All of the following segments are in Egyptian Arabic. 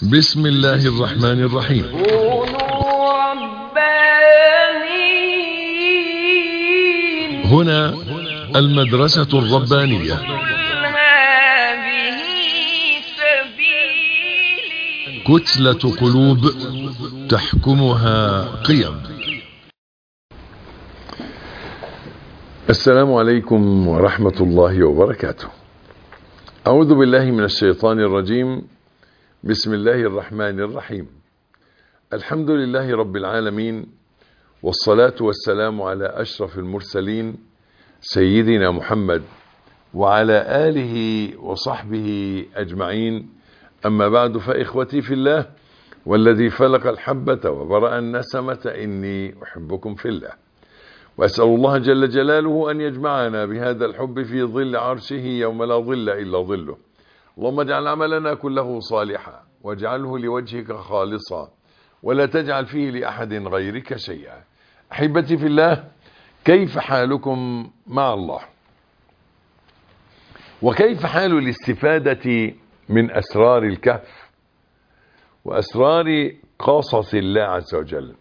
بسم الله الرحمن الرحيم كونوا ربانيين هنا المدرسة الربانية قل هذه سبيلي كتلة قلوب تحكمها قيم السلام عليكم ورحمة الله وبركاته أعوذ بالله من الشيطان الرجيم بسم الله الرحمن الرحيم الحمد لله رب العالمين والصلاة والسلام على أشرف المرسلين سيدنا محمد وعلى آله وصحبه أجمعين أما بعد فإخوتي في الله والذي فلق الحبة وبرأ النسمة إني أحبكم في الله وأسأل الله جل جلاله أن يجمعنا بهذا الحب في ظل عرشه يوم لا ظل إلا ظله اللهم اجعل عملنا كله صالحا واجعله لوجهك خالصا ولا تجعل فيه لأحد غيرك شيئا أحبتي في الله كيف حالكم مع الله وكيف حال الاستفادة من أسرار الكهف وأسرار قصص الله عز وجل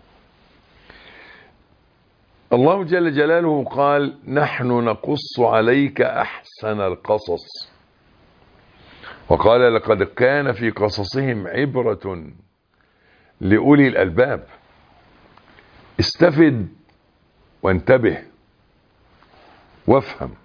الله جل جلاله قال نحن نقص عليك أحسن القصص وقال لقد كان في قصصهم عبرة لأولي الألباب استفد وانتبه وافهم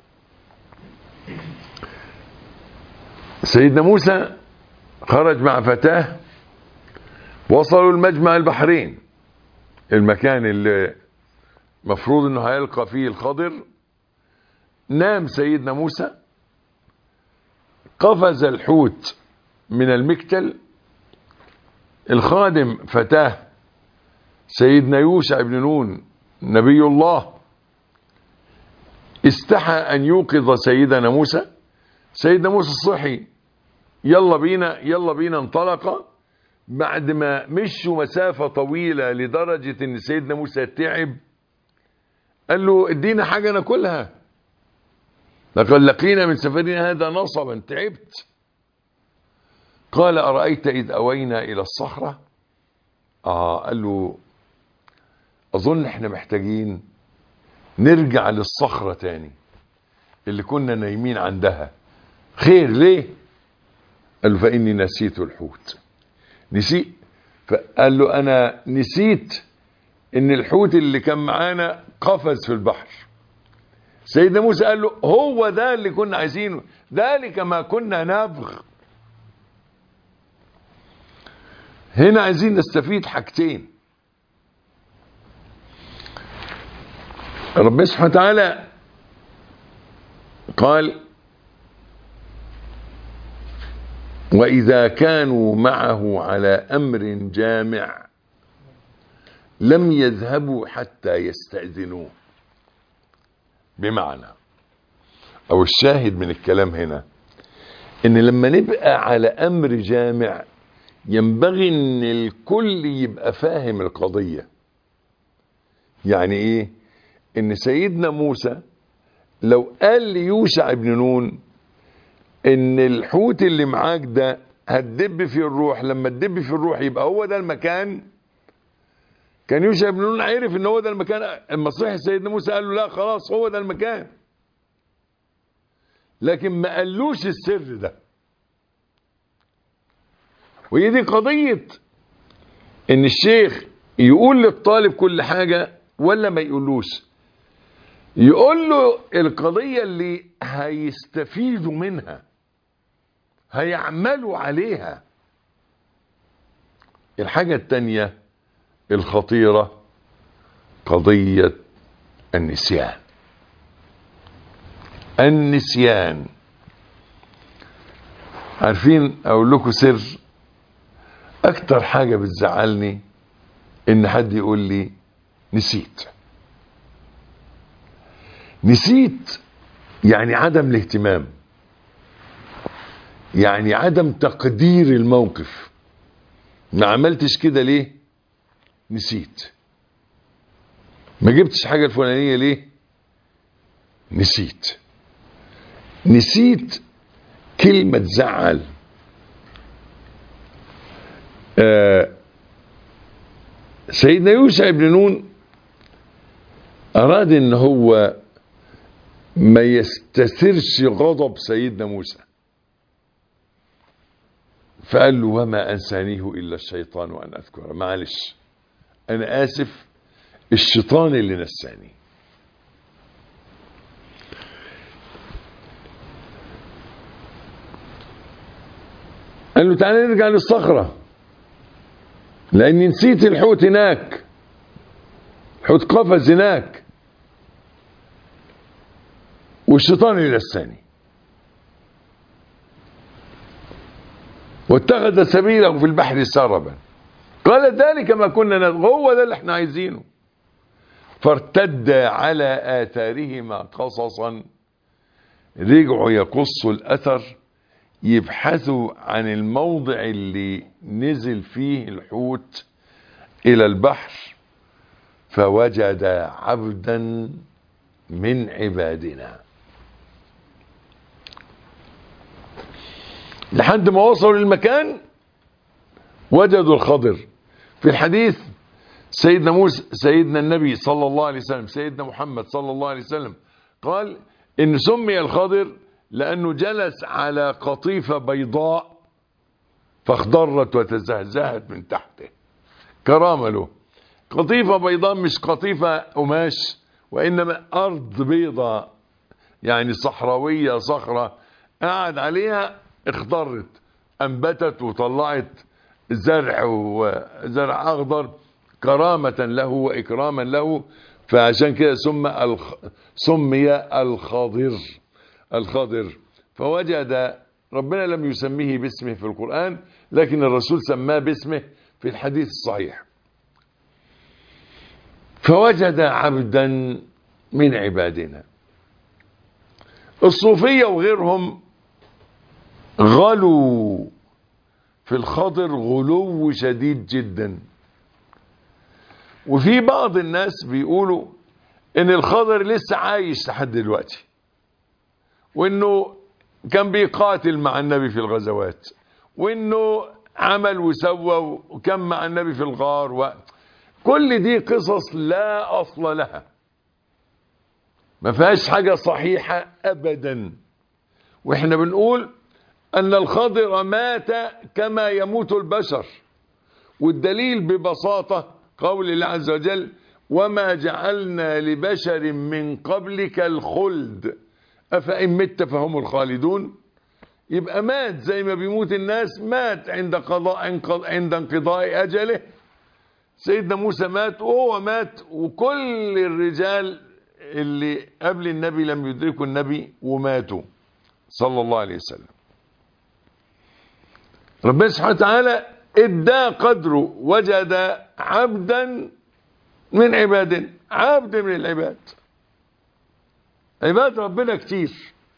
سيدنا موسى خرج مع فتاه وصلوا المجمع البحرين المكان اللي مفروض انه هيلقى فيه الخضر نام سيدنا موسى قفز الحوت من المكتل الخادم فتاه سيدنا يوشع بن نون نبي الله استحى ان يوقظ سيدنا موسى سيدنا موسى صحي يلا بينا يلا بينا انطلق بعد ما مشوا مسافة طويلة لدرجة ان سيدنا موسى تعب قال له ادينا حاجة ناكلها لقد لقينا من سفرنا هذا نصبا تعبت قال أرأيت إذ أوينا إلى الصخرة آه قال له أظن احنا محتاجين نرجع للصخرة تاني اللي كنا نايمين عندها خير ليه قال له فإني نسيت الحوت نسيت فقال له أنا نسيت إن الحوت اللي كان معانا قفز في البحر سيدنا موسى قال له هو ده اللي كنا عايزينه ذلك ما كنا نبغ هنا عايزين نستفيد حاجتين ربنا سبحانه وتعالى قال وإذا كانوا معه على أمر جامع لم يذهبوا حتى يستأذنوه بمعنى او الشاهد من الكلام هنا ان لما نبقى على امر جامع ينبغي ان الكل يبقى فاهم القضية يعني ايه ان سيدنا موسى لو قال ليوشع بن نون ان الحوت اللي معاك ده هتدب في الروح لما تدب في الروح يبقى هو ده المكان كان يوشع بن نون عرف ان هو ده المكان اما صحي سيدنا موسى قال له لا خلاص هو ده المكان لكن ما قالوش السر ده وهي دي قضية ان الشيخ يقول للطالب كل حاجة ولا ما يقولوش يقول له القضية اللي هيستفيدوا منها هيعملوا عليها الحاجة التانية الخطيرة قضية النسيان النسيان عارفين اقول لكم سر اكتر حاجة بتزعلني ان حد يقول لي نسيت نسيت يعني عدم الاهتمام يعني عدم تقدير الموقف ما عملتش كده ليه نسيت ما جبتش حاجة الفلانية ليه نسيت نسيت كلمة تزعل آه سيدنا يوشع بن نون أراد إن هو ما يستثرش غضب سيدنا موسى فقال له وما أنسانيه إلا الشيطان وأن أذكره معلش أنا آسف الشيطان اللي نساني قال له تعالى نرجع للصخرة لأني نسيت الحوت هناك الحوت قفز هناك والشيطان اللي نساني واتخذ سبيله في البحر سربا قال ذلك ما كنا نبغى هو ده اللي احنا عايزينه فارتد على آثارهما قصصا رجعوا يقصوا الأثر يبحثوا عن الموضع اللي نزل فيه الحوت إلى البحر فوجد عبدا من عبادنا لحد ما وصلوا للمكان وجدوا الخضر في الحديث سيدنا موسى سيدنا النبي صلى الله عليه وسلم سيدنا محمد صلى الله عليه وسلم قال ان سمي الخضر لانه جلس على قطيفه بيضاء فاخضرت وتزهزهت من تحته كرامه له قطيفه بيضاء مش قطيفه قماش وانما ارض بيضاء يعني صحراويه صخره قعد عليها اخضرت انبتت وطلعت زرع وزرع اخضر كرامة له واكراما له فعشان كده سمى الخ... سمي الخضر الخضر فوجد ربنا لم يسميه باسمه في القرآن لكن الرسول سماه باسمه في الحديث الصحيح فوجد عبدا من عبادنا الصوفية وغيرهم غلوا في الخضر غلو شديد جدا وفي بعض الناس بيقولوا ان الخضر لسه عايش لحد دلوقتي وانه كان بيقاتل مع النبي في الغزوات وانه عمل وسوى وكان مع النبي في الغار و... كل دي قصص لا اصل لها ما فيهاش حاجه صحيحه ابدا واحنا بنقول أن الخضر مات كما يموت البشر والدليل ببساطة قول الله عز وجل وما جعلنا لبشر من قبلك الخلد أفإن مت فهم الخالدون يبقى مات زي ما بيموت الناس مات عند قضاء عند انقضاء أجله سيدنا موسى مات وهو مات وكل الرجال اللي قبل النبي لم يدركوا النبي وماتوا صلى الله عليه وسلم ربنا سبحانه وتعالى ادى قدره وجد عبدا من عبادنا عبد من العباد عباد ربنا كتير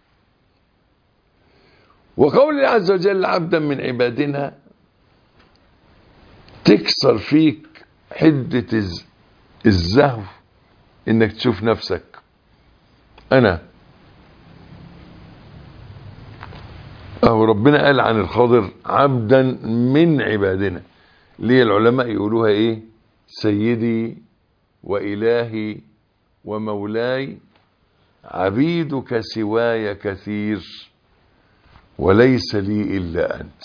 وقول الله عز وجل عبدا من عبادنا تكسر فيك حدة الزهو انك تشوف نفسك انا أو ربنا قال عن الخضر عبدا من عبادنا ليه العلماء يقولوها ايه سيدي وإلهي ومولاي عبيدك سواي كثير وليس لي إلا أنت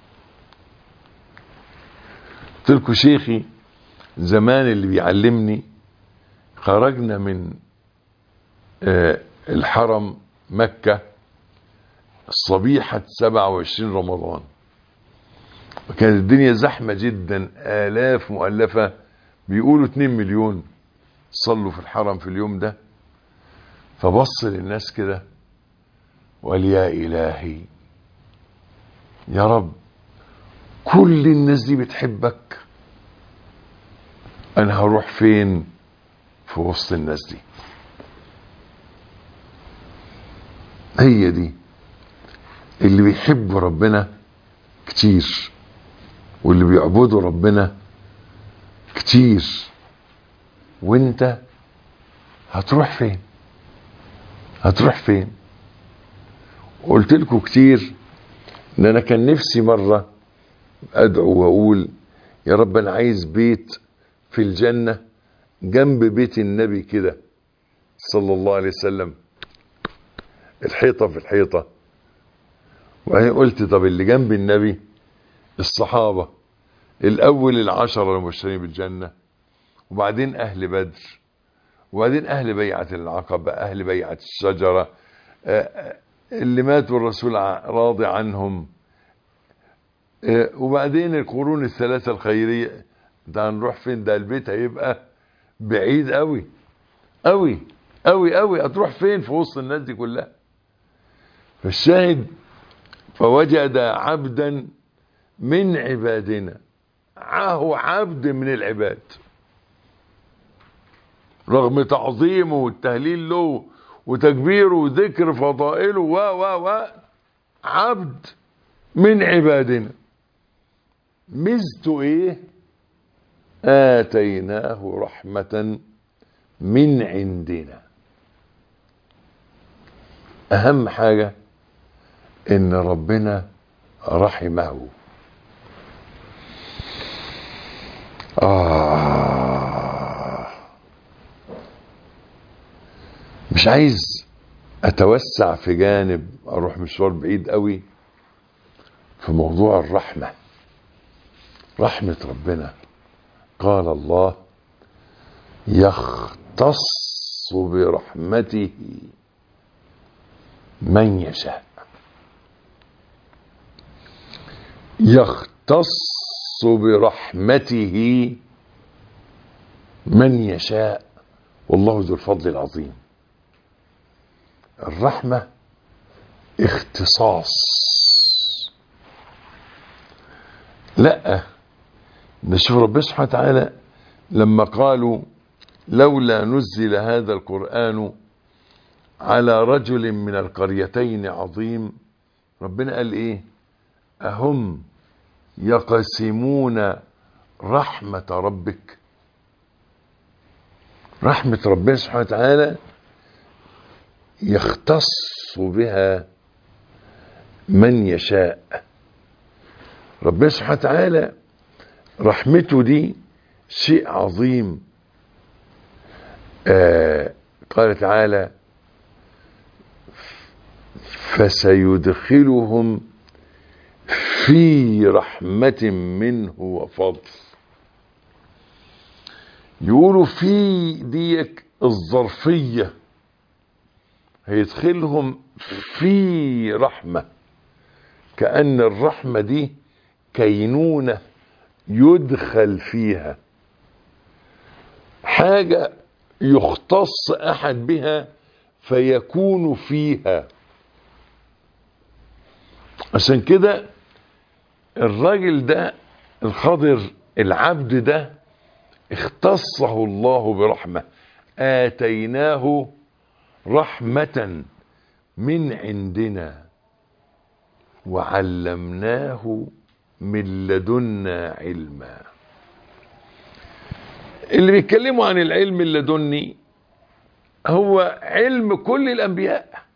قلت شيخي زمان اللي بيعلمني خرجنا من آه الحرم مكة صبيحة 27 رمضان وكانت الدنيا زحمة جدا آلاف مؤلفة بيقولوا 2 مليون صلوا في الحرم في اليوم ده فبص للناس كده وقال يا إلهي يا رب كل الناس دي بتحبك أنا هروح فين في وسط الناس دي هي دي اللي بيحبوا ربنا كتير واللي بيعبدوا ربنا كتير وانت هتروح فين هتروح فين قلت لكم كتير ان انا كان نفسي مرة ادعو واقول يا رب انا عايز بيت في الجنة جنب بيت النبي كده صلى الله عليه وسلم الحيطة في الحيطة وبعدين قلت طب اللي جنب النبي الصحابة الأول العشرة المبشرين بالجنة وبعدين أهل بدر وبعدين أهل بيعة العقبة أهل بيعة الشجرة آه، آه، اللي ماتوا الرسول ع- راضي عنهم آه، وبعدين القرون الثلاثة الخيرية ده هنروح فين ده البيت هيبقى بعيد قوي قوي قوي قوي هتروح فين في وسط الناس دي كلها فالشاهد فوجد عبدا من عبادنا هو عبد من العباد رغم تعظيمه والتهليل له وتكبيره وذكر فضائله و و و عبد من عبادنا ميزته ايه آتيناه رحمة من عندنا أهم حاجة إن ربنا رحمه آه مش عايز أتوسع في جانب أروح مشوار بعيد قوي في موضوع الرحمة رحمة ربنا قال الله يختص برحمته من يشاء يختص برحمته من يشاء والله ذو الفضل العظيم الرحمة اختصاص لا نشوف ربنا سبحانه وتعالى لما قالوا لولا نزل هذا القرآن على رجل من القريتين عظيم ربنا قال ايه أهم يقسمون رحمة ربك رحمة ربنا سبحانه وتعالى يختص بها من يشاء ربنا سبحانه وتعالى رحمته دي شيء عظيم آه قال تعالى فسيدخلهم في رحمة منه وفضل يقولوا في ديك الظرفية هيدخلهم في رحمة كأن الرحمة دي كينونة يدخل فيها حاجة يختص أحد بها فيكون فيها عشان كده الراجل ده الخضر العبد ده اختصه الله برحمة آتيناه رحمة من عندنا وعلمناه من لدنا علما اللي بيتكلموا عن العلم اللدني هو علم كل الأنبياء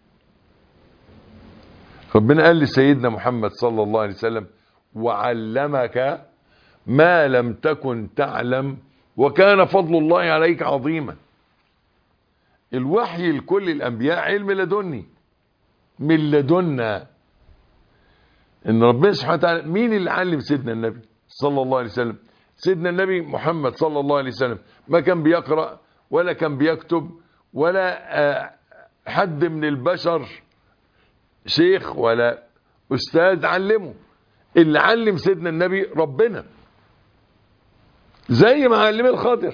ربنا قال لسيدنا محمد صلى الله عليه وسلم وعلمك ما لم تكن تعلم وكان فضل الله عليك عظيما الوحي لكل الأنبياء علم لدني من لدنا ان ربنا سبحانه وتعالى مين اللي علم سيدنا النبي صلى الله عليه وسلم سيدنا النبي محمد صلى الله عليه وسلم ما كان بيقرأ ولا كان بيكتب ولا آه، حد من البشر شيخ ولا أستاذ علمه اللي علم سيدنا النبي ربنا زي ما علم الخضر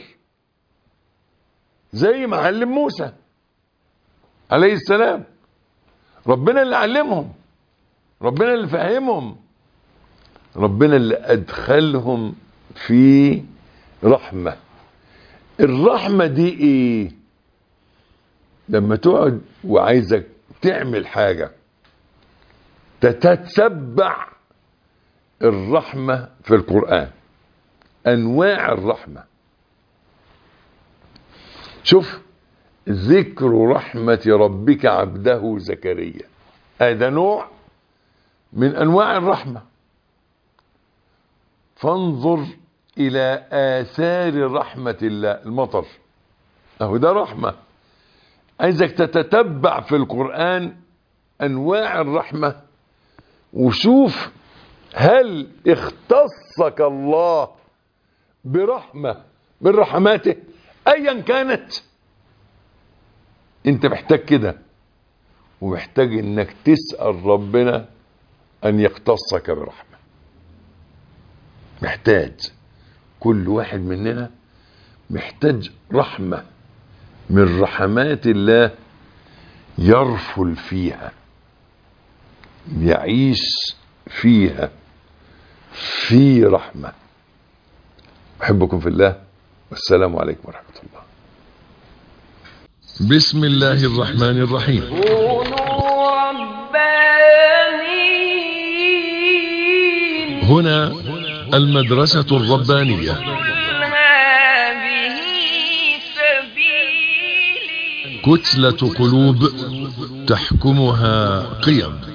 زي ما علم موسى عليه السلام ربنا اللي علمهم ربنا اللي فهمهم ربنا اللي أدخلهم في رحمة الرحمة دي ايه لما تقعد وعايزك تعمل حاجة تتتبع الرحمة في القرآن أنواع الرحمة شوف ذكر رحمة ربك عبده زكريا هذا نوع من أنواع الرحمة فانظر إلى آثار رحمة الله المطر أهو ده رحمة عايزك تتتبع في القرآن أنواع الرحمة وشوف هل اختصك الله برحمة من رحماته أيا كانت انت محتاج كده ومحتاج انك تسأل ربنا ان يختصك برحمة محتاج كل واحد مننا محتاج رحمة من رحمات الله يرفل فيها يعيش فيها في رحمة أحبكم في الله والسلام عليكم ورحمة الله بسم الله الرحمن الرحيم كونوا ربانيين هنا المدرسة الربانية قل هذه سبيلي كتلة قلوب تحكمها قيم